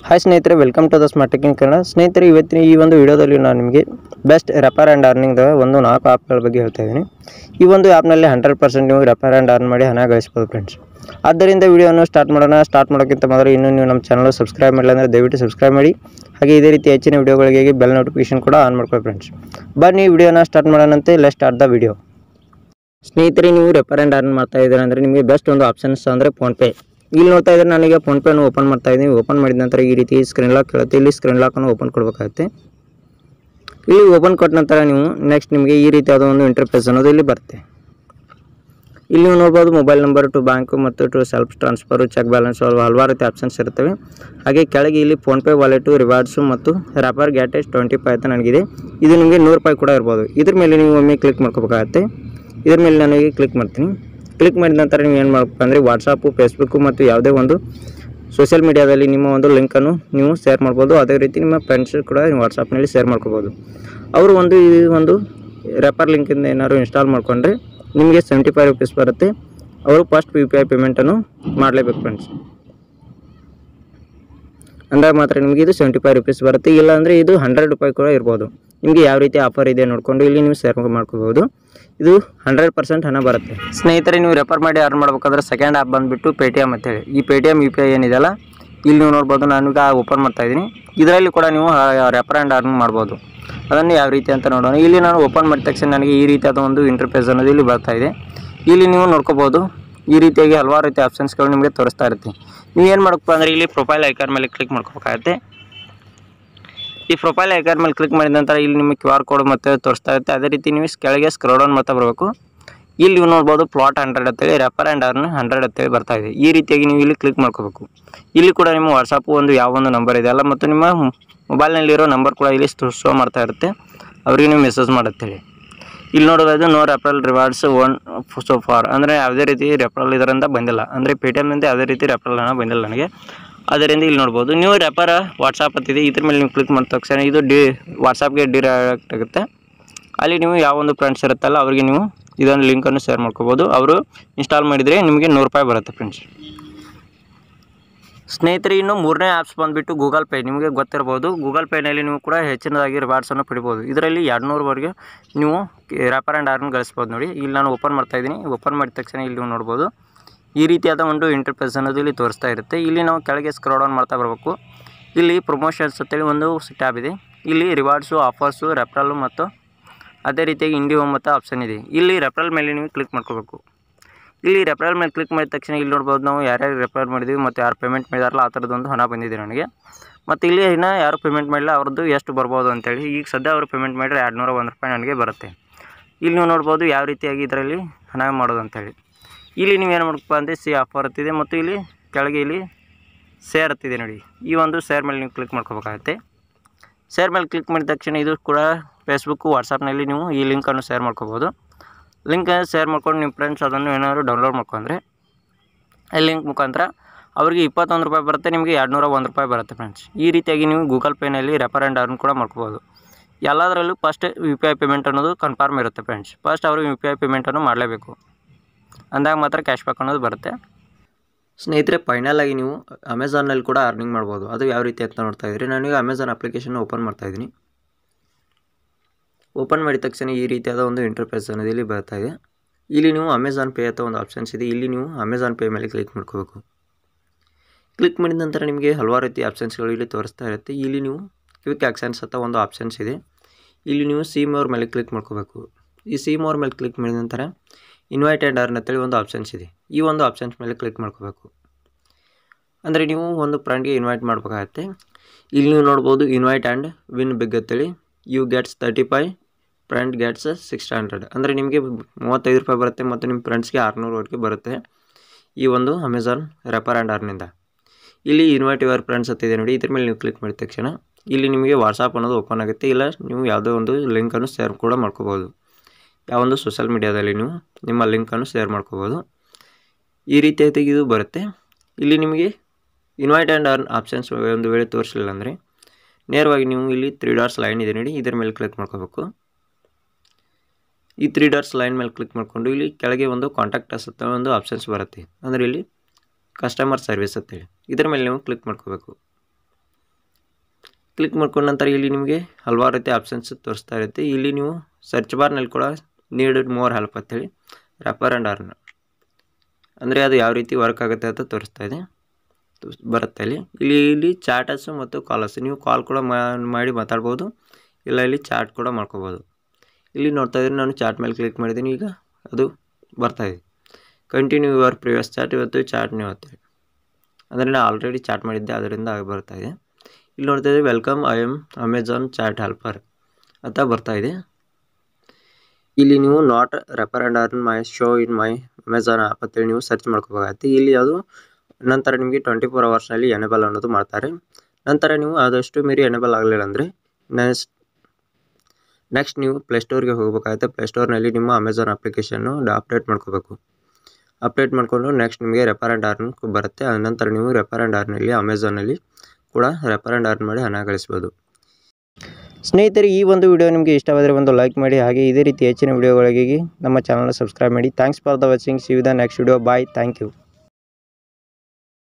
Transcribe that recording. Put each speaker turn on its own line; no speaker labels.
hi ಸ್ನೇಹಿತರೆ welcome to the Smart Techking Kannada ಸ್ನೇಹಿತರೆ ಇವತ್ತಿನ ಈ ಒಂದು ವಿಡಿಯೋದಲ್ಲಿ ನಾನು ನಿಮಗೆ ಬೆಸ್ಟ್ ರೆಪರ್ ಆ್ಯಂಡ್ ಅರ್ನಿಂಗ್ದ ಒಂದು ನಾಲ್ಕು ಆ್ಯಪ್ಗಳ ಬಗ್ಗೆ ಹೇಳ್ತಾ ಇದ್ದೀನಿ ಈ ಒಂದು ಆ್ಯಪ್ನಲ್ಲಿ ಹಂಡ್ರೆಡ್ ಪರ್ಸೆಂಟ್ ನೀವು ರೆಪರ್ ಆ್ಯಂಡ್ ಅರ್ನ್ ಮಾಡಿ ಹಣ ಗಳಿಸ್ಬೋದು ಫ್ರೆಂಡ್ಸ್ ಆದ್ದರಿಂದ ವಿಡಿಯೋನ ಸ್ಟಾರ್ಟ್ ಮಾಡೋಣ ಸ್ಟಾರ್ಟ್ ಮಾಡೋಕ್ಕಿಂತ ಮೊದಲು ಇನ್ನೂ ನೀವು ನಮ್ಮ ಚಾನಲ್ ಸಬ್ಸ್ಕ್ರೈಬ್ ಮಾಡಿಲ್ಲ ಅಂದರೆ ದಯವಿಟ್ಟು ಸಬ್ಸ್ಕ್ರೈಬ್ ಮಾಡಿ ಹಾಗೆ ಇದೇ ರೀತಿ ಹೆಚ್ಚಿನ ವಿಡಿಯೋಗಳಿಗೆ ಬೆಲ್ ನೋಟಿಫಿಕೇಶನ್ ಕೂಡ ಆನ್ ಮಾಡ್ಕೊಳ್ಳಿ ಫ್ರೆಂಡ್ಸ್ ಬನ್ನಿ ವಿಡಿಯೋನ ಸ್ಟಾರ್ಟ್ ಮಾಡೋಣಂತೆ ಲೆಟ್ ಸ್ಟಾರ್ಟ್ ದ ವಿಡಿಯೋ ಸ್ನೇಹಿತರೆ ನೀವು ರೆಫರ್ ಆ್ಯಂಡ್ ಅರ್ನ್ ಮಾಡ್ತಾ ಇದ್ದೀರಾ ಅಂದರೆ ನಿಮಗೆ ಬೆಸ್ಟ್ ಒಂದು ಆಪ್ಷನ್ಸ್ ಅಂದರೆ ಫೋನ್ಪೇ ಇಲ್ಲಿ ನೋಡ್ತಾ ಇದ್ರೆ ನನಗೆ ಫೋನ್ಪೇನು ಓಪನ್ ಮಾಡ್ತಾ ಇದ್ದೀನಿ ಓಪನ್ ಮಾಡಿದ ನಂತರ ಈ ರೀತಿ ಸ್ಕ್ರೀನ್ ಲಾಕ್ ಕೇಳುತ್ತೆ ಇಲ್ಲಿ ಸ್ಕ್ರೀನ್ ಲಾಕನ್ನು ಓಪನ್ ಕೊಡಬೇಕಾಗುತ್ತೆ ಇಲ್ಲಿ ಓಪನ್ ಕೊಟ್ಟ ನಂತರ ನೀವು ನೆಕ್ಸ್ಟ್ ನಿಮಗೆ ಈ ರೀತಿಯಾದ ಒಂದು ಇಂಟರ್ಫೇಸ್ ಅನ್ನೋದು ಇಲ್ಲಿ ಬರುತ್ತೆ ಇಲ್ಲಿ ನೀವು ನೋಡ್ಬೋದು ಮೊಬೈಲ್ ನಂಬರ್ ಟು ಬ್ಯಾಂಕು ಮತ್ತು to self transfer check balance ಹಲವಾರು ರೀತಿ ಆಪ್ಷನ್ಸ್ ಇರ್ತವೆ ಹಾಗೆ ಕೆಳಗೆ ಇಲ್ಲಿ ಫೋನ್ಪೇ ವಾಲೆಟು ರಿವಾರ್ಡ್ಸು ಮತ್ತು ರ್ಯಾಪರ್ ಗ್ಯಾಟೇಜ್ ಟ್ವೆಂಟಿ ಫೈವ್ ಅಂತ ನನಗಿದೆ ಇದು ನಿಮಗೆ ನೂರು ರೂಪಾಯಿ ಕೂಡ ಇರ್ಬೋದು ಇದ್ರ ಮೇಲೆ ನೀವು ಒಮ್ಮೆ ಕ್ಲಿಕ್ ಮಾಡ್ಕೋಬೇಕಾಗತ್ತೆ ಇದ್ರ ಮೇಲೆ ನನಗೆ ಕ್ಲಿಕ್ ಮಾಡ್ತೀನಿ ಕ್ಲಿಕ್ ಮಾಡಿದ ನಂತರ ನೀವು ಏನು ಮಾಡಬೇಕು ಅಂದರೆ ವಾಟ್ಸಪ್ಪು ಫೇಸ್ಬುಕ್ಕು ಮತ್ತು ಯಾವುದೇ ಒಂದು ಸೋಷಿಯಲ್ ಮೀಡಿಯಾದಲ್ಲಿ ನಿಮ್ಮ ಒಂದು ಲಿಂಕನ್ನು ನೀವು ಶೇರ್ ಮಾಡ್ಬೋದು ಅದೇ ರೀತಿ ನಿಮ್ಮ ಫ್ರೆಂಡ್ಸ್ ಕೂಡ ನೀವು ವಾಟ್ಸಪ್ನಲ್ಲಿ ಶೇರ್ ಮಾಡ್ಕೋಬೋದು ಅವರು ಒಂದು ಈ ಒಂದು ರೆಫರ್ ಲಿಂಕಿಂದ ಏನಾದ್ರು ಇನ್ಸ್ಟಾಲ್ ಮಾಡಿಕೊಂಡ್ರೆ ನಿಮಗೆ ಸೆವೆಂಟಿ ಫೈವ್ ರುಪೀಸ್ ಬರುತ್ತೆ ಅವರು ಫಸ್ಟ್ ಯು ಪಿ ಐ ಪೇಮೆಂಟನ್ನು ಮಾಡಲೇಬೇಕು ಫ್ರೆಂಡ್ಸ್ ಅಂದಾಗ ಮಾತ್ರ ನಿಮಗೆ ಇದು ಸೆವೆಂಟಿ ಫೈವ್ ರುಪೀಸ್ ಬರುತ್ತೆ ಇಲ್ಲ ಅಂದರೆ ಇದು ಹಂಡ್ರೆಡ್ ರೂಪಾಯಿ ಕೂಡ ಇರ್ಬೋದು ನಿಮಗೆ ಯಾವ ರೀತಿ ಆಫರ್ ಇದೆ ನೋಡಿಕೊಂಡು ಇಲ್ಲಿ ನೀವು ಶೇರ್ ಮಾಡ್ಕೋಬೋದು ಇದು ಹಂಡ್ರೆಡ್ ಪರ್ಸೆಂಟ್ ಹಣ ಬರುತ್ತೆ ಸ್ನೇಹಿತರೆ ನೀವು ರೆಫರ್ ಮಾಡಿ ಅರ್ನ್ ಮಾಡ್ಬೇಕಾದ್ರೆ ಸೆಕೆಂಡ್ ಆ್ಯಪ್ ಬಂದುಬಿಟ್ಟು ಪೇ ಟಿ ಎಮ್ ಅಂತೇಳಿ ಈ Paytm U P I ಏನಿದೆಯಲ್ಲ ಇಲ್ಲಿ ನೀವು ನೋಡ್ಬೋದು ನಾನು ಈಗ ಓಪನ್ ಮಾಡ್ತಾ ಇದ್ದೀನಿ ಇದರಲ್ಲಿ ಕೂಡ ನೀವು ರೆಫರ್ ಆ್ಯಂಡ್ ಅರ್ನ್ ಮಾಡ್ಬೋದು ಅದನ್ನು ಯಾವ ರೀತಿ ಅಂತ ನೋಡೋಣ ಇಲ್ಲಿ ನಾನು ಓಪನ್ ಮಾಡಿದ ತಕ್ಷಣ ನನಗೆ ಈ ರೀತಿಯಾದ ಒಂದು ಇಂಟರ್ಫೇಸ್ ಅನ್ನೋದು ಇಲ್ಲಿ ಬರ್ತಾ ಇದೆ ಇಲ್ಲಿ ನೀವು ನೋಡ್ಕೋಬೋದು ಈ ರೀತಿಯಾಗಿ ಹಲವಾರು ರೀತಿ ಆಪ್ಷನ್ಸ್ಗಳು ನಿಮಗೆ ತೋರಿಸ್ತಾ ಇರುತ್ತೆ ನೀವು ಏನು ಮಾಡಬೇಕು ಅಂದರೆ ಇಲ್ಲಿ ಪ್ರೊಫೈಲ್ ಐಕಾನ್ ಮೇಲೆ ಕ್ಲಿಕ್ ಮಾಡ್ಕೋಬೇಕಾಗತ್ತೆ ಈ ಪ್ರೊಫೈಲ್ ಐಕಾನ್ ಮೇಲೆ ಕ್ಲಿಕ್ ಮಾಡಿದ ನಂತರ ಇಲ್ಲಿ ನಿಮಗೆ ಕ್ಯೂ ಆರ್ ಕೋಡ್ ಮತ್ತೆ ತೋರಿಸ್ತಾ ಇರುತ್ತೆ ಅದೇ ರೀತಿ ನೀವು ಕೆಳಗೆ ಸ್ಕ್ರೋಲ್ ಡೌನ್ ಮಾಡ್ತಾ ಬರಬೇಕು ಇಲ್ಲಿ ನೀವು ನೋಡ್ಬೋದು ಪ್ಲಾಟ್ ಹಂಡ್ರೆಡ್ ಅಂತೇಳಿ ರೆಫರ್ ಆ್ಯಂಡ್ ಅರ್ನ್ ಹಂಡ್ರೆಡ್ ಅಂತೇಳಿ ಬರ್ತಾ ಇದೆ ಈ ರೀತಿಯಾಗಿ ನೀವು ಇಲ್ಲಿ ಕ್ಲಿಕ್ ಮಾಡ್ಕೋಬೇಕು ಇಲ್ಲಿ ಕೂಡ ನಿಮ್ಮ ವಾಟ್ಸಪ್ಪು ಒಂದು ಯಾವ ಒಂದು ನಂಬರ್ ಇದೆ ಅಲ್ಲ ಮತ್ತು ನಿಮ್ಮ ಮೊಬೈಲ್ನಲ್ಲಿರೋ ನಂಬರ್ ಕೂಡ ಇಲ್ಲಿ ಶೋ ಮಾಡ್ತಾ ಇರುತ್ತೆ ಅವರಿಗೆ ನೀವು ಮೆಸೇಜ್ ಮಾಡುತ್ತೇಳಿ ಇಲ್ಲಿ ನೋಡೋದಾದ್ರೆ no referral rewards won so far ಅಂದರೆ ಯಾವುದೇ ರೀತಿ ರೆಫರಲ್ ಇದರಿಂದ ಬಂದಿಲ್ಲ ಅಂದರೆ ಪೇ ಟಿ ಎಮ್ನಿಂದ ಯಾವುದೇ ರೀತಿ ರೆಫರಲ್ ಹಣ ಬಂದಿಲ್ಲ ನನಗೆ ಅದರಿಂದ ಇಲ್ಲಿ ನೋಡ್ಬೋದು ನೀವು ರೆಫರ್ ವಾಟ್ಸಪ್ ಅಂತಿದೆ ಇದ್ರ ಮೇಲೆ ನೀವು ಕ್ಲಿಕ್ ಮಾಡಿದ ತಕ್ಷಣ ಇದು ಡಿ ವಾಟ್ಸಪ್ಗೆ ಡಿರೆಕ್ಟ್ ಆಗುತ್ತೆ ಅಲ್ಲಿ ನೀವು ಯಾವ ಒಂದು ಫ್ರೆಂಡ್ಸ್ ಇರುತ್ತಲ್ಲ ಅವರಿಗೆ ನೀವು ಇದೊಂದು ಲಿಂಕನ್ನು ಶೇರ್ ಮಾಡ್ಕೋಬೋದು ಅವರು ಇನ್ಸ್ಟಾಲ್ ಮಾಡಿದರೆ ನಿಮಗೆ ನೂರು ರೂಪಾಯಿ ಬರುತ್ತೆ ಫ್ರೆಂಡ್ಸ್ ಸ್ನೇಹಿತರೆ ಇನ್ನು ಮೂರನೇ ಆ್ಯಪ್ಸ್ ಬಂದುಬಿಟ್ಟು ಗೂಗಲ್ ಪೇ ನಿಮಗೆ ಗೊತ್ತಿರ್ಬೋದು ಗೂಗಲ್ ಪೇನಲ್ಲಿ ನೀವು ಕೂಡ ಹೆಚ್ಚಿನದಾಗಿ ರಿವಾರ್ಡ್ಸನ್ನು ಪಡಿಬೋದು ಇದರಲ್ಲಿ ಎರಡು ನೂರವರೆಗೆ ನೀವು ರ್ಯಾಪರ್ ಆ್ಯಂಡ್ ಆರ್ನ್ ಗಳಿಸ್ಬೋದು ನೋಡಿ ಇಲ್ಲಿ ನಾನು ಓಪನ್ ಮಾಡ್ತಾ ಇದ್ದೀನಿ ಓಪನ್ ಮಾಡಿದ ತಕ್ಷಣ ಇಲ್ಲಿ ನೀವು ನೋಡ್ಬೋದು ಈ ರೀತಿಯಾದ ಒಂದು ಇಂಟರ್ಫೇಸ್ ಅನ್ನೋದು ಇಲ್ಲಿ ತೋರಿಸ್ತಾ ಇರುತ್ತೆ ಇಲ್ಲಿ ನಾವು ಕೆಳಗೆ ಸ್ಕ್ರೋಲ್ ಡೌನ್ ಮಾಡ್ತಾ ಬರಬೇಕು ಇಲ್ಲಿ ಪ್ರಮೋಷನ್ಸ್ ಅಂತೇಳಿ ಒಂದು ಟ್ಯಾಬ್ ಇದೆ ಇಲ್ಲಿ ರಿವಾರ್ಡ್ಸು ಆಫರ್ಸು ರೆಫರಲ್ಲು ಮತ್ತು ಅದೇ ರೀತಿಯಾಗಿ ಇಂಡಿಯೋ ಮತ್ತು ಆಪ್ಷನ್ ಇದೆ ಇಲ್ಲಿ ರೆಫರಲ್ ಮೇಲೆ ನೀವು ಕ್ಲಿಕ್ ಮಾಡ್ಕೋಬೇಕು ಇಲ್ಲಿ ರೆಫರಲ್ ಮೇಲೆ ಕ್ಲಿಕ್ ಮಾಡಿದ ತಕ್ಷಣ ಇಲ್ಲಿ ನೋಡ್ಬೋದು ನಾವು ಯಾರ್ಯಾರು ರೆಫರ್ ಮಾಡಿದ್ವಿ ಮತ್ತು ಯಾರು ಪೇಮೆಂಟ್ ಮಾಡಿದಾರಲ್ಲ ಆ ಥರದ್ದೊಂದು ಹಣ ಬಂದಿದೆ ನನಗೆ ಮತ್ತು ಇಲ್ಲಿ ಇನ್ನೂ ಯಾರು ಪೇಮೆಂಟ್ ಮಾಡಿಲ್ಲ ಅವ್ರದ್ದು ಎಷ್ಟು ಬರ್ಬೋದು ಅಂತೇಳಿ ಈಗ ಸದ್ಯ ಅವರು ಪೇಮೆಂಟ್ ಮಾಡಿದ್ರೆ ಎರಡು ನೂರ ಒಂದು ರೂಪಾಯಿ ನನಗೆ ಬರುತ್ತೆ ಇಲ್ಲಿ ನೀವು ನೋಡ್ಬೋದು ಯಾವ ರೀತಿಯಾಗಿ ಇದರಲ್ಲಿ ಹಣ ಮಾಡೋದು ಅಂತೇಳಿ ಇಲ್ಲಿ ನೀವು ಏನು ಮಾಡಬೇಕು ಅಂದರೆ ಸಿ ಆಫರ್ ಅಂತಿದೆ ಮತ್ತು ಇಲ್ಲಿ ಕೆಳಗೆ ಇಲ್ಲಿ ಶೇರ್ ಅಂತಿದೆ ನೋಡಿ ಈ ಒಂದು ಶೇರ್ ಮೇಲೆ ನೀವು ಕ್ಲಿಕ್ ಮಾಡ್ಕೋಬೇಕಾಗತ್ತೆ ಶೇರ್ ಮೇಲೆ ಕ್ಲಿಕ್ ಮಾಡಿದ ತಕ್ಷಣ ಇದು ಕೂಡ ಫೇಸ್ಬುಕ್ಕು ವಾಟ್ಸಪ್ನಲ್ಲಿ ನೀವು ಈ ಲಿಂಕನ್ನು ಶೇರ್ ಮಾಡ್ಕೋಬೋದು ಲಿಂಕ್ ಶೇರ್ ಮಾಡ್ಕೊಂಡು ನಿಮ್ಮ ಫ್ರೆಂಡ್ಸ್ ಅದನ್ನು ಏನಾದ್ರು ಡೌನ್ಲೋಡ್ ಮಾಡ್ಕೊಂಡ್ರೆ ಈ ಲಿಂಕ್ ಮುಖಾಂತರ ಅವರಿಗೆ ಇಪ್ಪತ್ತೊಂದು ರೂಪಾಯಿ ಬರುತ್ತೆ ನಿಮಗೆ ಎರಡು ನೂರ ಒಂದು ರೂಪಾಯಿ ಬರುತ್ತೆ ಫ್ರೆಂಡ್ಸ್ ಈ ರೀತಿಯಾಗಿ ನೀವು ಗೂಗಲ್ ಪೇನಲ್ಲಿ ರೆಫರ್ ಆ್ಯಂಡ್ ಅರ್ನ್ ಕೂಡ ಮಾಡ್ಕೋಬೋದು ಎಲ್ಲದರಲ್ಲೂ first U P I payment ಅನ್ನೋದು ಕನ್ಫರ್ಮ್ ಇರುತ್ತೆ ಫ್ರೆಂಡ್ಸ್ ಫಸ್ಟ್ ಅವರು ಯು ಪಿ ಐ ಪೇಮೆಂಟನ್ನು ಮಾಡಲೇಬೇಕು ಅಂದಾಗ ಮಾತ್ರ ಕ್ಯಾಶ್ ಬ್ಯಾಕ್ ಅನ್ನೋದು ಬರುತ್ತೆ ಸ್ನೇಹಿತರೆ ಫೈನಲ್ ಆಗಿ ನೀವು ಅಮೆಝಾನಲ್ಲಿ ಕೂಡ ಅರ್ನಿಂಗ್ ಮಾಡ್ಬೋದು ಅದು ಯಾವ ರೀತಿ ಅಂತ ನೋಡ್ತಾ ಇದ್ರಿ ನಾನೀಗ ಅಮೆಝಾನ್ ಅಪ್ಲಿಕೇಶನ್ ಓಪನ್ ಮಾಡ್ತಾ ಇದ್ದೀನಿ ಓಪನ್ ಮಾಡಿದ ತಕ್ಷಣ ಈ ರೀತಿಯಾದ ಒಂದು ಇಂಟರ್ಫೇಸ್ ಅನ್ನೋದು ಇಲ್ಲಿ ಬರ್ತಾ ಇದೆ ಇಲ್ಲಿ ನೀವು ಅಮೆಝಾನ್ ಪೇ ಅಂತ ಒಂದು ಆಪ್ಷನ್ಸ್ ಇದೆ ಇಲ್ಲಿ ನೀವು ಅಮೆಝಾನ್ ಪೇ ಮೇಲೆ ಕ್ಲಿಕ್ ಮಾಡ್ಕೋಬೇಕು ಕ್ಲಿಕ್ ಮಾಡಿದ ನಂತರ ನಿಮಗೆ ಹಲವಾರು ರೀತಿ ಆಪ್ಷನ್ಸ್ಗಳು ಇಲ್ಲಿ ತೋರಿಸ್ತಾ ಇರುತ್ತೆ ಇಲ್ಲಿ ನೀವು ಕ್ವಿಕ್ ಆ್ಯಕ್ಷನ್ಸ್ ಅಂತ ಒಂದು ಆಪ್ಷನ್ಸ್ ಇದೆ ಇಲ್ಲಿ ನೀವು ಸಿ ಮೋರ್ ಮೇಲೆ ಕ್ಲಿಕ್ ಮಾಡ್ಕೋಬೇಕು ಈ ಸಿ ಮೋರ್ ಮೇಲೆ ಕ್ಲಿಕ್ ಮಾಡಿದ ನಂತರ ಇನ್ವೈಟ್ ಆ್ಯಂಡ್ ಅರ್ನ್ ಅಂತೇಳಿ ಒಂದು ಆಪ್ಷನ್ಸ್ ಇದೆ ಈ ಒಂದು ಆಪ್ಷನ್ಸ್ ಮೇಲೆ ಕ್ಲಿಕ್ ಮಾಡ್ಕೋಬೇಕು ಅಂದರೆ ನೀವು ಒಂದು ಫ್ರೆಂಡ್ಗೆ ಇನ್ವೈಟ್ ಮಾಡಬೇಕಾಗತ್ತೆ ಇಲ್ಲಿ ನೀವು ನೋಡ್ಬೋದು ಇನ್ವೈಟ್ ಆ್ಯಂಡ್ ವಿನ್ ಬಿಗ್ ಅಂತೇಳಿ you gets thirty five friend gets six hundred ಅಂದರೆ ನಿಮಗೆ ಮೂವತ್ತೈದು ರೂಪಾಯಿ ಬರುತ್ತೆ ಮತ್ತು ನಿಮ್ಮ ಫ್ರೆಂಡ್ಸ್ಗೆ ಆರುನೂರವರೆಗೆ ಬರುತ್ತೆ ಈ ಒಂದು ಅಮೆಝಾನ್ ರೆಫರ್ ಆ್ಯಂಡ್ ಅರ್ನಿಂದ ಇಲ್ಲಿ ಇನ್ವೈಟ್ ಯುವರ್ ಫ್ರೆಂಡ್ಸ್ ಅಂತಿದೆ ನೋಡಿ ಇದ್ರ ಮೇಲೆ ನೀವು ಕ್ಲಿಕ್ ಮಾಡಿದ ತಕ್ಷಣ ಇಲ್ಲಿ ನಿಮಗೆ ವಾಟ್ಸಪ್ ಅನ್ನೋದು ಓಪನ್ ಆಗುತ್ತೆ ಇಲ್ಲ ನೀವು ಯಾವುದೋ ಒಂದು ಲಿಂಕನ್ನು ಶೇರ್ ಕೂಡ ಮಾಡ್ಕೋಬೋದು ಯಾವೊಂದು ಸೋಷಲ್ ಮೀಡಿಯಾದಲ್ಲಿ ನೀವು ನಿಮ್ಮ ಲಿಂಕನ್ನು ಶೇರ್ ಮಾಡ್ಕೋಬೋದು ಈ ರೀತಿಯಾಗಿ ಇದು ಬರುತ್ತೆ ಇಲ್ಲಿ ನಿಮಗೆ ಇನ್ವೈಟ್ ಆ್ಯಂಡ್ ಅರ್ನ್ ಆಪ್ಷನ್ಸ್ ಒಂದು ವೇಳೆ ತೋರಿಸಲಿಲ್ಲ ಅಂದರೆ ನೇರವಾಗಿ ನೀವು ಇಲ್ಲಿ ತ್ರೀ ಡಾಟ್ಸ್ ಲೈನ್ ಇದೆ ನೋಡಿ ಇದರ ಮೇಲೆ ಕ್ಲಿಕ್ ಮಾಡ್ಕೋಬೇಕು ಈ ತ್ರೀ ಡಾಟ್ಸ್ ಲೈನ್ ಮೇಲೆ ಕ್ಲಿಕ್ ಮಾಡಿಕೊಂಡು ಇಲ್ಲಿ ಕೆಳಗೆ ಒಂದು ಕಾಂಟ್ಯಾಕ್ಟ್ ಅಸ್ ಅಂತ ಒಂದು ಆಪ್ಷನ್ಸ್ ಬರುತ್ತೆ ಅಂದರೆ ಇಲ್ಲಿ ಕಸ್ಟಮರ್ ಸರ್ವಿಸ್ ಅಂತೇಳಿ ಇದರ ಮೇಲೆ ನೀವು ಕ್ಲಿಕ್ ಮಾಡ್ಕೋಬೇಕು ಕ್ಲಿಕ್ ಮಾಡ್ಕೊಂಡ ನಂತರ ಇಲ್ಲಿ ನಿಮಗೆ ಹಲವಾರು ರೀತಿ ಆಪ್ಷನ್ಸ್ ತೋರಿಸ್ತಾ ಇರುತ್ತೆ ಇಲ್ಲಿ ನೀವು ಸರ್ಚ್ ಬಾರ್ನಲ್ಲಿ ಕೂಡ ನೀಡೆಡ್ ಮೋರ್ ಹೆಲ್ಪ್ ಅಂತೇಳಿ ರ್ಯಾಪರ್ ಆ್ಯಂಡ್ ಅರ್ನ್ ಅಂದರೆ ಅದು ಯಾವ ರೀತಿ ವರ್ಕ್ ಆಗುತ್ತೆ ಅಂತ ತೋರಿಸ್ತಾ ಇದೆ ತೋರ್ಸ್- ಬರುತ್ತೆ ಇಲ್ಲಿ ಇಲ್ಲಿ ಇಲ್ಲಿ ಚಾಟರ್ಸು ಮತ್ತು ಕಾಲರ್ಸ್ ನೀವು ಕಾಲ್ ಕೂಡ ಮಾ- ಮಾಡಿ ಮಾತಾಡ್ಬೋದು ಇಲ್ಲ ಇಲ್ಲಿ ಚಾಟ್ ಕೂಡ ಮಾಡ್ಕೋಬೋದು ಇಲ್ಲಿ ನೋಡ್ತಾ ಇದ್ರೆ ನಾನು ಚಾಟ್ ಮೇಲೆ ಕ್ಲಿಕ್ ಮಾಡಿದ್ದೀನಿ ಈಗ ಅದು ಬರ್ತಾ ಇದೆ ಕಂಟಿನ್ಯೂ ಯುವರ್ ಪ್ರಿವಿಯಸ್ ಚಾಟ್ ಇವತ್ತು ಚಾಟ್ ನೀವು ಅಂತೇಳಿ ಅಂದರೆ ನಾನು ಆಲ್ರೆಡಿ ಚಾಟ್ ಮಾಡಿದ್ದೆ ಅದರಿಂದ ಆಗಿ ಬರ್ತಾ ಇದೆ ಇಲ್ಲಿ ನೋಡ್ತಾ ಇದ್ದೀವಿ welcome I am Amazon chat helper ಅಂತ ಬರ್ತಾ ಇದೆ ಇಲ್ಲಿ ನೀವು not refer and earn my show in my Amazon app ಅಂತೇಳಿ ನೀವು ಸರ್ಚ್ ಮಾಡ್ಕೋಬೇಕಾಗತ್ತೆ ಇಲ್ಲಿ ಅದು ನಂತರ ನಿಮಗೆ ಟ್ವೆಂಟಿ ಫೋರ್ ಅವರ್ಸ್ನಲ್ಲಿ ಎನೇಬಲ್ ಅನ್ನೋದು ಮಾಡ್ತಾರೆ ನಂತರ ನೀವು ಆದಷ್ಟು ಮೀರಿ ಎನೇಬಲ್ ಆಗಲಿಲ್ಲ ಅಂದರೆ ನೆಕ್ಸ್ಟ್ ನೆಕ್ಸ್ಟ್ ನೀವು ಪ್ಲೇಸ್ಟೋರ್ಗೆ ಹೋಗಬೇಕಾಗುತ್ತೆ ಪ್ಲೇಸ್ಟೋರ್ನಲ್ಲಿ ನಿಮ್ಮ ಅಮೆಝಾನ್ ಅಪ್ಲಿಕೇಶನ್ನು ಅಪ್ಡೇಟ್ ಮಾಡ್ಕೋಬೇಕು ಅಪ್ಡೇಟ್ ಮಾಡಿಕೊಂಡು ನೆಕ್ಸ್ಟ್ ನಿಮಗೆ ರೆಫರ್ ಆ್ಯಂಡ್ ಅರ್ನ್ ಬರುತ್ತೆ ಆ ನಂತರ ನೀವು ರೆಫರ್ ಆ್ಯಂಡ್ ಅರ್ನಲ್ಲಿ ಅಮೆಝಾನಲ್ಲಿ ಕೂಡ ರೆಫರ್ ಆ್ಯಂಡ್ ಅರ್ನ್ ಮಾಡಿ ಹಣ ಗಳಿಸ್ಬೋದು ಸ್ನೇಹಿತರೆ ಈ ಒಂದು ವಿಡಿಯೋ ನಿಮಗೆ ಇಷ್ಟವಾದರೆ ಒಂದು ಲೈಕ್ ಮಾಡಿ ಹಾಗೆ ಇದೇ ರೀತಿ ಹೆಚ್ಚಿನ ವಿಡಿಯೋಗಳಿಗೆ ನಮ್ಮ ಚಾನಲ್ನ ಸಬ್ಸ್ಕ್ರೈಬ್ ಮಾಡಿ thanks for the watching see you the next video bye thank you